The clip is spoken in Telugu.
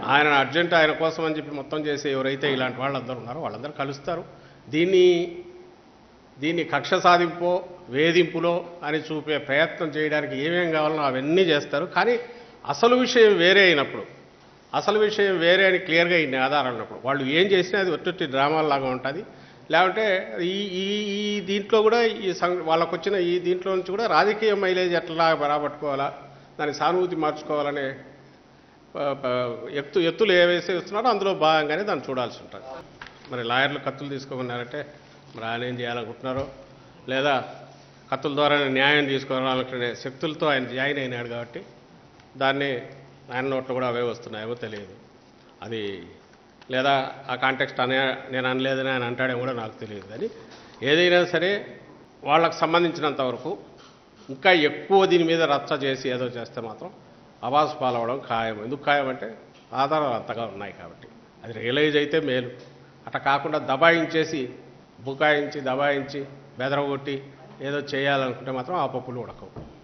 ఆయన అర్జెంట్ ఆయన కోసం అని చెప్పి మొత్తం చేసి ఎవరైతే ఇలాంటి వాళ్ళందరూ ఉన్నారో వాళ్ళందరూ కలుస్తారు దీన్ని దీన్ని కక్ష సాధింపో వేధింపులో అని చూపే ప్రయత్నం చేయడానికి ఏమేం కావాలో అవన్నీ చేస్తారు కానీ అసలు విషయం వేరే అయినప్పుడు అసలు విషయం వేరే అని క్లియర్గా ఇన్ని ఆధారాలు ఉన్నప్పుడు వాళ్ళు ఏం చేసినా అది ఒట్టి డ్రామాలాగా ఉంటుంది లేకుంటే ఈ ఈ ఈ దీంట్లో కూడా ఈ సం వాళ్ళకు వచ్చిన ఈ దీంట్లో నుంచి కూడా రాజకీయ మైలేజ్ ఎట్లా బరాబట్టుకోవాలా దానికి సానుభూతి మార్చుకోవాలనే ప- ప- ఎత్తు ఎత్తులు ఏవేసి వస్తున్నారో అందులో భాగంగానే దాన్ని చూడాల్సి ఉంటుంది మరి లాయర్లు కత్తులు తీసుకోమన్నారంటే మరి ఆయన ఏం చేయాలనుకుంటున్నారో లేదా కత్తుల ద్వారా న్యాయం తీసుకోవాలనుకునే శక్తులతో ఆయన జాయిన్ అయినాడు కాబట్టి దాన్ని ఆయన నోట్లో కూడా అవే వస్తున్నాయేమో తెలియదు అది లేదా ఆ కాంటెక్స్ట్ అనే నేను అనలేదని ఆయన అంటాడేమో కూడా నాకు తెలియదు కానీ ఏదైనా సరే వాళ్ళకు సంబంధించినంత వరకు ఇంకా ఎక్కువ దీని మీద రచ్చ చేసి ఏదో చేస్తే మాత్రం అవాసు పాలవడం ఖాయం ఎందుకు ఖాయం అంటే ఆధారాలు అంతగా ఉన్నాయి కాబట్టి అది రియలైజ్ అయితే మేలు అట్లా కాకుండా దబాయించేసి బుకాయించి దబాయించి బెదరగొట్టి ఏదో చేయాలనుకుంటే మాత్రం ఆ పప్పులు ఉడకవు